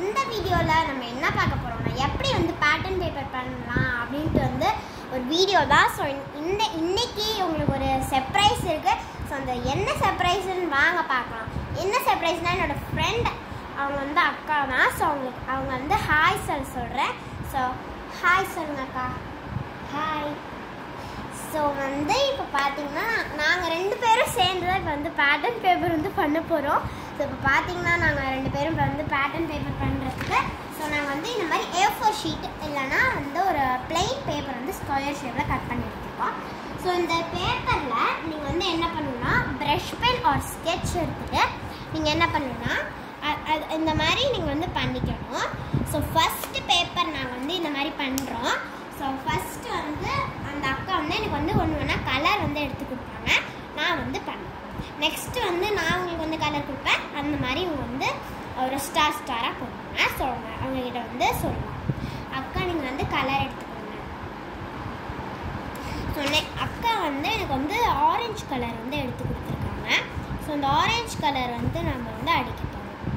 இந்த வீடியோவில் நம்ம என்ன பார்க்க போகிறோம்னா எப்படி வந்து பேட்டர்ன் பேப்பர் பண்ணலாம் அப்படின்ட்டு வந்து ஒரு வீடியோ தான் ஸோ இந்த இன்னைக்கு உங்களுக்கு ஒரு சர்ப்ரைஸ் இருக்குது ஸோ அந்த என்ன சர்ப்ரைஸ்ன்னு வாங்க பார்க்கலாம் என்ன சர்ப்ரைஸ்னால் என்னோட ஃப்ரெண்ட் அவங்க வந்து அக்கா தான் ஸோ அவங்களுக்கு அவங்க வந்து ஹாய் சொல்ல சொல்கிறேன் ஸோ ஹாய் சொல்லுங்க அக்கா ஹாய் ஸோ வந்து இப்போ பார்த்தீங்கன்னா நாங்கள் ரெண்டு பேரும் சேர்ந்து தான் இப்போ வந்து பேட்டர்ன் பேப்பர் வந்து பண்ண போகிறோம் ஸோ இப்போ பார்த்தீங்கன்னா நாங்கள் ரெண்டு பேரும் இப்போ வந்து பேட்டர்ன் பேப்பர் பண்ணுறதுக்கு ஸோ நாங்கள் வந்து இந்த மாதிரி ஏ ஃபோர் ஷீட் இல்லைன்னா வந்து ஒரு பிளெயின் பேப்பர் வந்து ஸ்கொயர் ஷேப்பில் கட் பண்ணி எடுத்துருக்கோம் ஸோ இந்த பேப்பரில் நீங்கள் வந்து என்ன பண்ணணும்னா ப்ரஷ் பென் ஆர் ஸ்கெட்ச் எடுத்துகிட்டு நீங்கள் என்ன பண்ணணும்னா அ- அது இந்த மாதிரி நீங்கள் வந்து பண்ணிக்கணும் ஸோ ஃபஸ்ட்டு பேப்பர் நாங்கள் வந்து இந்த மாதிரி பண்ணுறோம் ஸோ ஃபஸ்ட்டு வந்து அந்த அக்கா வந்து எனக்கு வந்து ஒன்று ஒன்றா கலர் வந்து எடுத்து கொடுப்பாங்க நான் வந்து பண்ணுவேன் நெக்ஸ்ட்டு வந்து நான் உங்களுக்கு வந்து கலர் கொடுப்பேன் அந்த மாதிரி இவங்க வந்து ஒரு ஸ்டார் ஸ்டாராக போடுவாங்க ஸோ அவங்க அவங்ககிட்ட வந்து சொல்லலாம் அக்கா நீங்கள் வந்து கலர் எடுத்துக்கோங்க சொன்னேன் அக்கா வந்து எனக்கு வந்து ஆரஞ்சு கலர் வந்து எடுத்து கொடுத்துருக்காங்க ஸோ அந்த ஆரஞ்சு கலர் வந்து நம்ம வந்து அடிக்க போகிறோம்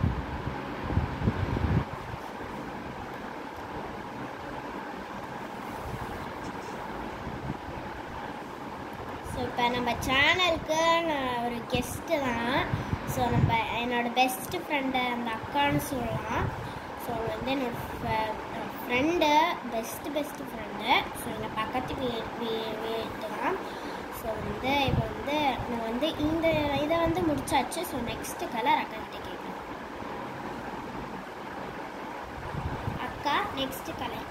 ஸோ இப்போ நம்ம சேனலுக்கு நான் ஒரு கெஸ்ட்டு தான் ஸோ நம்ம என்னோட பெஸ்ட் ஃப்ரெண்டு அந்த அக்கான்னு சொல்லலாம் ஸோ அவங்க வந்து என்னோட friend best best friend so எங்கள் பக்கத்து வீ வீ வீட்டு தான் ஸோ வந்து இப்போ வந்து நான் வந்து இந்த இதை வந்து முடிச்சாச்சு ஸோ நெக்ஸ்ட்டு கலர் அக்கா கிட்ட கேட்குறேன் அக்கா நெக்ஸ்ட்டு கலர்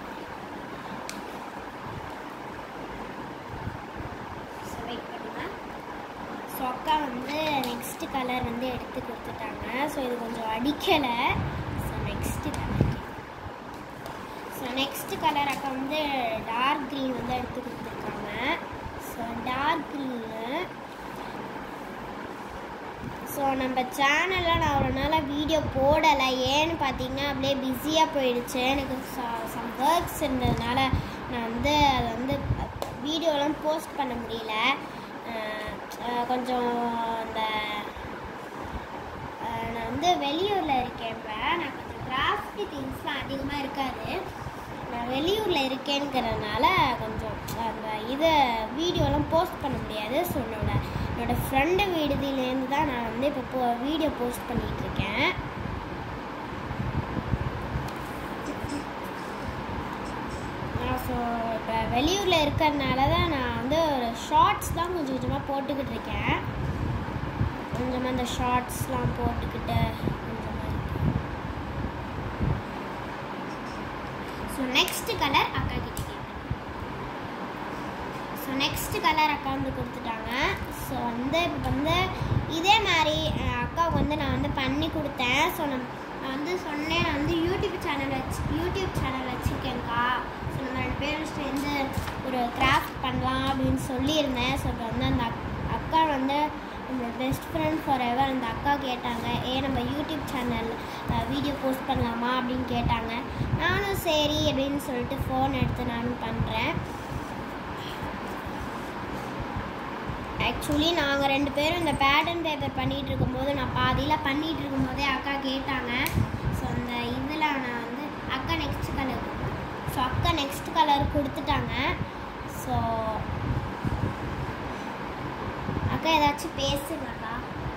ஸோ வெயிட் பண்ணுங்க ஸோ அக்கா வந்து நெக்ஸ்ட் கலர் வந்து எடுத்து கொடுத்துட்டாங்க ஸோ இது கொஞ்சம் அடிக்கலை so next colour so next colour அக்கா வந்து டார்க் க்ரீன் வந்து எடுத்து கொடுத்துருக்காங்க ஸோ டார்க் க்ரீனு ஸோ நம்ம சேனலில் நான் ஒரு நாளாக வீடியோ போடலை ஏன்னு பார்த்தீங்கன்னா அப்படியே பிஸியாக போயிடுச்சு எனக்கு சம் ஒர்க்ஸ் இருந்ததுனால நான் வந்து அதை வந்து வீடியோலாம் போஸ்ட் பண்ண முடியல அஹ் அஹ் கொஞ்சம் அந்த அஹ் நான் வந்து வெளியூரில் இருக்கேன் இப்போ நான் கொஞ்சம் கிராஃப்ட் திங்ஸ்லாம் அதிகமாக இருக்காது நான் வெளியூரில் இருக்கேங்கிறதுனால கொஞ்சம் அந்த இதை வீடியோலாம் போஸ்ட் பண்ண முடியாது ஸோ என்னோட என்னோட ஃப்ரெண்டு விடுதியிலேருந்து தான் நான் வந்து இப்போ போ வீடியோ போஸ்ட் பண்ணிகிட்டு இருக்கேன் ஸோ இப்போ வெளியூரில் இருக்கிறதுனால தான் நான் வந்து ஒரு ஷார்ட்ஸ் தான் கொஞ்சம் கொஞ்சமாக போட்டுக்கிட்டு இருக்கேன் கொஞ்சமாக இந்த ஷார்ட்ஸ்லாம் போட்டுக்கிட்டு கொஞ்சமாக ஸோ நெக்ஸ்ட் கலர் அக்கா கிட்ட கேட்குறேன் ஸோ நெக்ஸ்ட் கலர் அக்கா வந்து கொடுத்துட்டாங்க ஸோ வந்து இப்போ வந்து இதே மாதிரி அஹ், அக்காவுக்கு வந்து நான் வந்து பண்ணி கொடுத்தேன் ஸோ நான் நான் வந்து சொன்னேன் நான் வந்து யூடியூப் சேனல் வச்சு யூடியூப் சேனல் வச்சுருக்கேன்க்கா ஸோ நம்ம ரெண்டு பேரும் சேர்ந்து ஒரு கிராஃப்ட் பண்ணலாம் அப்படின்னு சொல்லியிருந்தேன் ஸோ இப்போ வந்து அந்த அக்- அக்கா வந்து நம்மளோட பெஸ்ட் ஃப்ரெண்ட் ஃபார் எவர் அந்த அக்கா கேட்டாங்க ஏன் நம்ம யூடியூப் சேனல் வீடியோ போஸ்ட் பண்ணலாமா அப்படின்னு கேட்டாங்க நானும் சரி அப்படின்னு சொல்லிட்டு ஃபோன் எடுத்து நானும் பண்ணுறேன் ஆக்சுவலி நாங்கள் ரெண்டு பேரும் இந்த பேட்டர்ன் பேப்பர் பண்ணிகிட்டு இருக்கும்போது நான் பாதியில் பண்ணிகிட்டு இருக்கும்போதே அக்கா கேட்டாங்க ஸோ அந்த இதில் நான் வந்து அக்கா நெக்ஸ்ட் கலர் ஸோ அக்கா நெக்ஸ்ட் கலர் கொடுத்துட்டாங்க ஸோ அக்கா ஏதாச்சும் பேசுங்க அக்கா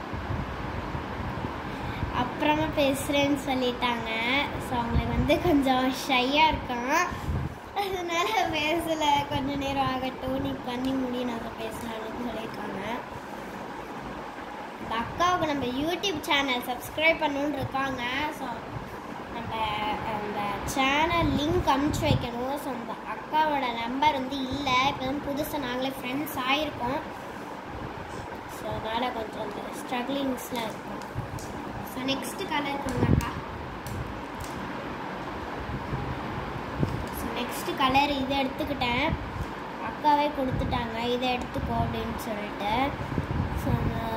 அப்புறமா பேசுகிறேன்னு சொல்லிட்டாங்க ஸோ அவங்களுக்கு வந்து கொஞ்சம் ஷையாக இருக்கான் அதனால பேசலை கொஞ்ச நேரம் ஆகட்டும் நீ பண்ணி முடி நாங்கள் பேசலாம்னு சொல்லியிருக்காங்க இந்த அக்காவுக்கு நம்ம யூடியூப் சேனல் சப்ஸ்கிரைப் பண்ணணுன்னு இருக்காங்க ஸோ நம்ம அந்த சேனல் லிங்க் அனுப்பிச்சி வைக்கணும் ஸோ அந்த அக்காவோட நம்பர் வந்து இல்லை இப்போ தான் புதுசாக நாங்களே ஃப்ரெண்ட்ஸ் ஆகிருக்கோம் ஸோ அதனால் கொஞ்சம் அந்த ஸ்ட்ரகிளிங்ஸ்லாம் இருக்கும் ஸோ நெக்ஸ்ட் கலர் கொடுங்க அக்கா ஸோ நெக்ஸ்ட் கலர் இதை எடுத்துக்கிட்டேன் அக்காவே கொடுத்துட்டாங்க இதை எடுத்துக்கோ அப்படின்னு சொல்லிட்டு ஸோ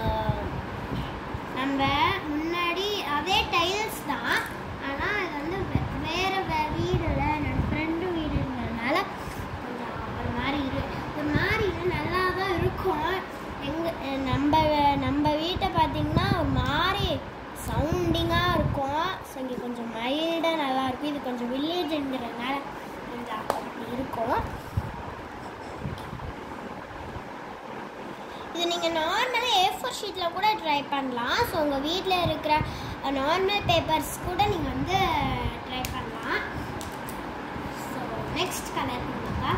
நம்ம முன்னாடி அதே டைல்ஸ் தான் ஆனால் இது வந்து வே- வேற வே வீடில் என்னோட ஃப்ரெண்டு வீடுங்கிறதுனால கொஞ்சம் ஒரு மாதிரி இரு ஒரு மாதிரி இது நல்லா தான் இருக்கும் எங்கள் நம்ம நம்ம வீட்டை பார்த்தீங்கன்னா ஒரு மாதிரி சவுண்டிங்காக இருக்கும் ஸோ இங்கே கொஞ்சம் மைல்டாக நல்லாயிருக்கும் இது கொஞ்சம் வில்லேஜுங்கிறதுனால கொஞ்சம் அப்படி இருக்கும் இது நீங்கள் நார்மலாக ஏ ஃபோர் ஷீட்டில் கூட ட்ரை பண்ணலாம் ஸோ உங்கள் வீட்டில் இருக்கிற நார்மல் பேப்பர்ஸ் கூட நீங்கள் வந்து ட்ரை பண்ணலாம் ஸோ நெக்ஸ்ட் கலர் கொடுங்க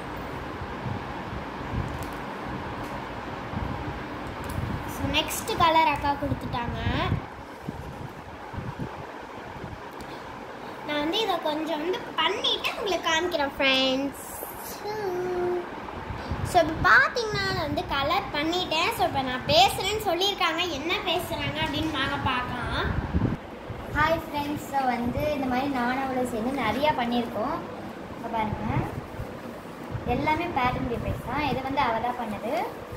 ஸோ நெக்ஸ்ட் கலர் அக்கா கொடுத்துட்டாங்க நான் வந்து இதை கொஞ்சம் வந்து பண்ணிவிட்டு உங்களுக்கு காமிக்கிறேன் ஃப்ரெண்ட்ஸ் ஸோ இப்போ பார்த்தீங்கன்னா நான் வந்து கலர் பண்ணிட்டேன் ஸோ இப்போ நான் பேசுகிறேன்னு சொல்லியிருக்காங்க என்ன பேசுகிறாங்க அப்படின்னு வாங்க பார்க்கலாம் ஹாய் ஃப்ரெண்ட்ஸ் ஸோ வந்து இந்த மாதிரி நானும் அவளை சேர்ந்து நிறையா பண்ணியிருக்கோம் இப்போ பாருங்க எல்லாமே பேட்டர்ன் பேப்பர்ஸ் தான் இது வந்து அவள் தான் பண்ணது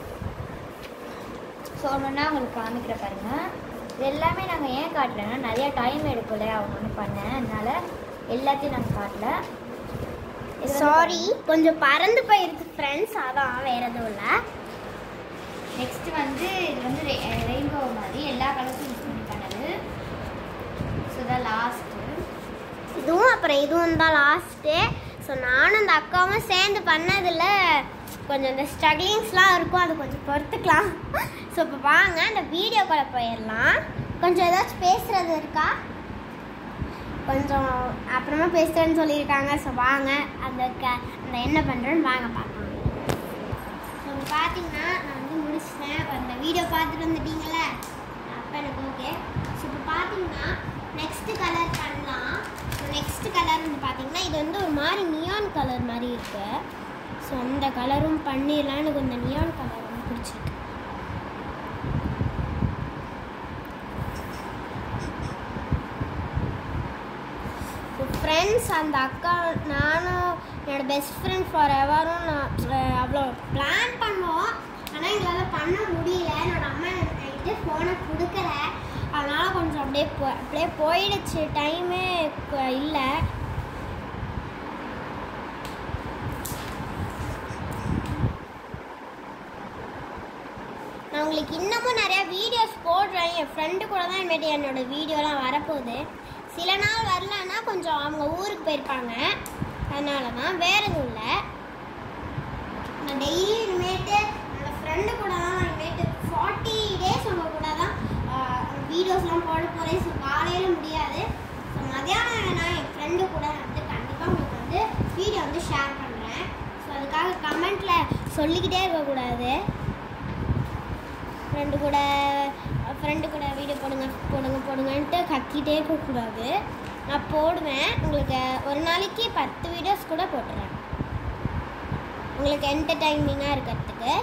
ஸோ ஒன்றுன்னா உங்களுக்கு காமிக்கிற பாருங்க இது எல்லாமே நாங்கள் ஏன் காட்டலைன்னா நிறையா டைம் எடுக்கல அவங்க ஒன்று பண்ணேன் அதனால எல்லாத்தையும் நாங்கள் காட்டல இது வந்து சாரி கொஞ்சம் பறந்து போயிருக்கு ஃப்ரெண்ட்ஸ் அதான் வேற எதுவும் இல்லை நெக்ஸ்ட் வந்து இது வந்து ரெயின்போ மாதிரி எல்லா கலர்ஸும் யூஸ் பண்ணி பண்ணது ஸோ இதான் லாஸ்ட்டு இதுவும் அப்புறம் இதுவும் தான் லாஸ்ட்டு ஸோ நானும் அந்த அக்காவும் சேர்ந்து பண்ணதில் கொஞ்சம் இந்த ஸ்ட்ரகிளிங்ஸ்லாம் இருக்கும் அது கொஞ்சம் பொறுத்துக்கலாம் ஸோ இப்போ வாங்க அந்த வீடியோக்குள்ளே போயிடலாம் கொஞ்சம் ஏதாச்சும் பேசுகிறது இருக்கா கொஞ்சம் அப்புறமா பேசுகிறேன்னு சொல்லியிருக்காங்க ஸோ வாங்க அந்த க அந்த என்ன பண்ணுறேன்னு வாங்க பார்க்கலாம் ஸோ இப்போ பார்த்தீங்கன்னா நான் வந்து முடிச்சிட்டேன் அந்த வீடியோ பார்த்துட்டு வந்துட்டீங்கள அப்போ எனக்கு ஓகே ஸோ இப்போ பார்த்தீங்கன்னா நெக்ஸ்ட் கலர் பண்ணலாம் ஸோ நெக்ஸ்ட் கலர் வந்து பார்த்தீங்கன்னா இது வந்து ஒரு மாதிரி நியான் கலர் மாதிரி இருக்கு ஸோ அந்த கலரும் பண்ணிடலாம் எனக்கு இந்த நியான் கலர் வந்து பிடிச்சிருக்கு ஸோ ஃப்ரெண்ட்ஸ் அந்த அக்கா நானும் என்னோட பெஸ்ட் ஃப்ரெண்ட் ஃபார் எவரும் நான் அஹ், அவ்வளோ பிளான் பண்ணோம் ஆனால் எங்களால் பண்ண முடியல என்னோட அம்மா என்கிட்ட ஃபோனை கொடுக்கல அதனால் கொஞ்சம் அப்படியே போ அப்படியே போயிடுச்சு டைமே இல்லை நான் உங்களுக்கு இன்னமும் நிறையா வீடியோஸ் போடுறேன் என் ஃப்ரெண்டு கூட தான் இனிமேட்டு என்னோட வீடியோலாம் வரப்போகுது சில நாள் வரலன்னா கொஞ்சம் அவங்க ஊருக்கு போயிருப்பாங்க அதனால தான் வேற எதுவும் இல்லை நான் டெய்லி இனிமேட்டு என்னோட ஃப்ரெண்டு கூட தான் இனிமேட்டு ஃபார்ட்டி டேஸ் அவங்க கூட தான் வீடியோஸ்லாம் போட போகிறேன் ஸோ காலையில் முடியாது ஸோ மதியானம் வேணா என் ஃப்ரெண்டு கூட நான் வந்து கண்டிப்பாக உங்களுக்கு வந்து வீடியோ வந்து ஷேர் பண்ணுறேன் ஸோ அதுக்காக கமெண்ட்டில் சொல்லிக்கிட்டே இருக்கக்கூடாது ஃப்ரெண்டு கூட ஃப்ரெண்டு கூட வீடியோ போடுங்க போடுங்க போடுங்கன்ட்டு கத்திட்டே இருக்கக்கூடாது நான் போடுவேன் உங்களுக்கு ஒரு நாளைக்கு பத்து வீடியோஸ் கூட போட்டுறேன் உங்களுக்கு என்டர்டைனிங்காக இருக்கிறதுக்கு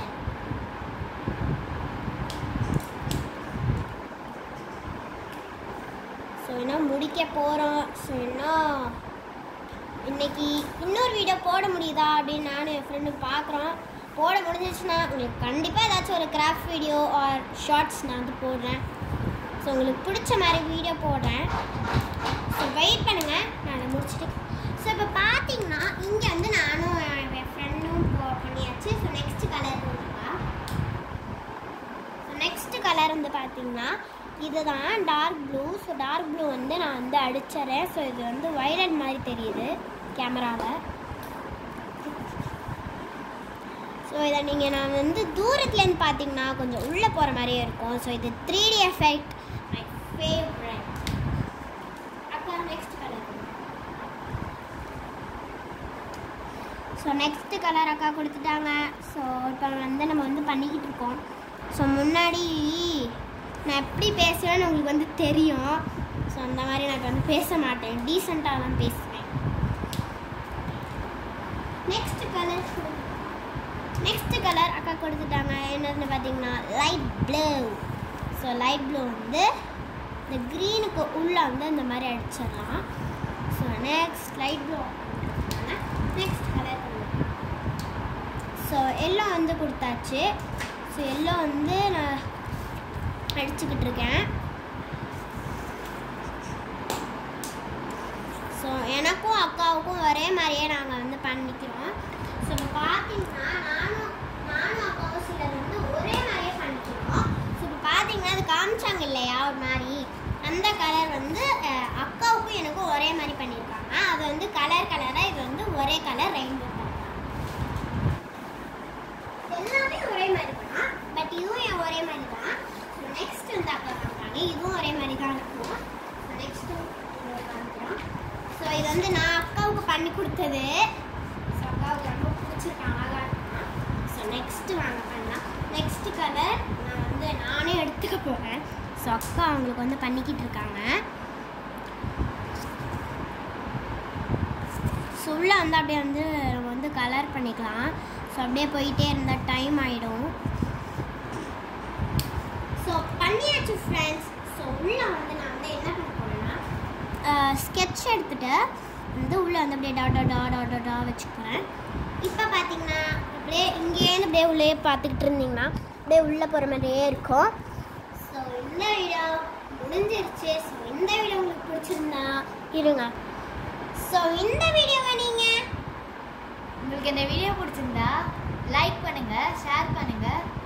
ஸோ இன்னும் முடிக்க போகிறோம் ஸோ இன்னும் இன்னைக்கு இன்னொரு வீடியோ போட முடியுதா அப்படின்னு நானும் என் ஃப்ரெண்டு பார்க்குறோம் போட முடிஞ்சிச்சுன்னா உங்களுக்கு கண்டிப்பாக ஏதாச்சும் ஒரு கிராஃப்ட் வீடியோ ஆர் ஷார்ட்ஸ் நான் வந்து போடுறேன் ஸோ உங்களுக்கு பிடிச்ச மாதிரி வீடியோ போடுறேன் ஸோ வெயிட் பண்ணுங்கள் நான் அதை முடிச்சுட்டு ஸோ இப்போ பார்த்தீங்கன்னா இங்கே வந்து நானும் என் ஃப்ரெண்டும் பண்ணியாச்சு ஸோ நெக்ஸ்ட் கலர் கொடுப்பா ஸோ நெக்ஸ்ட் கலர் வந்து பார்த்தீங்கன்னா இதுதான் dark blue so dark blue வந்து நான் வந்து அடிச்சிடறேன் ஸோ இது வந்து வைலட் மாதிரி தெரியுது கேமராவில் ஸோ இதை நீங்கள் நான் வந்து தூரத்துலேருந்து பார்த்தீங்கன்னா கொஞ்சம் உள்ளே போகிற மாதிரியே இருக்கும் ஸோ இது three D effect my favourite அப்புறம் next colour so next colour அக்கா கொடுத்துட்டாங்க ஸோ இப்போ வந்து நம்ம வந்து பண்ணிக்கிட்டு இருக்கோம் ஸோ முன்னாடி நான் எப்படி பேசுவேன்னு உங்களுக்கு வந்து தெரியும் ஸோ அந்த மாதிரி நான் இப்போ வந்து பேச மாட்டேன் டீசெண்டாக தான் பேசுவேன் நெக்ஸ்ட் கலர் நெக்ஸ்ட் கலர் அக்கா கொடுத்துட்டாங்க என்னதுன்னு பார்த்தீங்கன்னா light blue so light blue வந்து இந்த க்ரீனுக்கு உள்ளே வந்து இந்த மாதிரி அடிச்சிடலாம் so next light blue next colour so yellow வந்து கொடுத்தாச்சு ஸோ எல்லோ வந்து நான் அடிச்சுக்கிட்டு இருக்கேன் ஸோ எனக்கும் அக்காவுக்கும் ஒரே மாதிரியே நாங்கள் வந்து பண்ணிக்கிறோம் ஸோ இப்போ பார்த்தீங்கன்னா நானும் நானும் அக்காவும் சிலர் வந்து ஒரே மாதிரியே பண்ணிக்கிறோம் ஸோ இப்போ பார்த்தீங்கன்னா அது காமிச்சாங்க இல்லையா ஒரு மாதிரி கலர் வந்து அஹ், அக்காவுக்கும் எனக்கும் ஒரே மாதிரி பண்ணியிருக்காங்க அது வந்து கலர் கலராக இது வந்து ஒரே கலர் ரெயின்போ எல்லாமே ஒரே மாதிரி தான் பட் இதுவும் என் ஒரே மாதிரி தான் நெக்ஸ்ட் வந்து அக்கா காமிப்பாங்க இதுவும் ஒரே மாதிரி தான் இருக்கும் நெக்ஸ்ட் காமிக்கிறோம் ஸோ இது வந்து நான் அக்காவுக்கு பண்ணி கொடுத்தது ஸோ அக்காவுக்கு ரொம்ப பிடிச்சிருக்காங்க அழகாக இருக்கும் ஸோ நெக்ஸ்ட் வாங்க பண்ணலாம் நெக்ஸ்ட் கலர் நான் வந்து நானே எடுத்துக்க போகிறேன் ஸோ அக்கா அவங்களுக்கு வந்து பண்ணிக்கிட்டு இருக்காங்க ஸோ உள்ளே வந்து அப்படியே வந்து நம்ம வந்து கலர் பண்ணிக்கலாம் ஸோ அப்படியே போயிட்டே இருந்தால் டைம் ஆகிடும் ஸோ பண்ணியாச்சு ஃப்ரெண்ட்ஸ் ஸோ உள்ளே வந்து நான் வந்து என்ன பண்ண போகிறேன்னா ஸ்கெட்ச் எடுத்துட்டு வந்து உள்ளே வந்து அப்படியே டா டா டா டா டா டா வச்சுக்கிறேன் இப்போ பார்த்தீங்கன்னா அப்படியே இங்கேருந்து அப்படியே உள்ளே பார்த்துக்கிட்டு இருந்தீங்கன்னா அப்படியே உள்ளே போகிற மாதிரியே இருக்கும் ஸோ இந்த வீடியோ முடிஞ்சிருச்சு ஸோ இந்த வீடியோ உங்களுக்கு பிடிச்சிருந்தா இருங்க ஸோ இந்த வீடியோவை நீங்கள் உங்களுக்கு இந்த வீடியோ பிடிச்சிருந்தா லைக் பண்ணுங்க ஷேர் பண்ணுங்க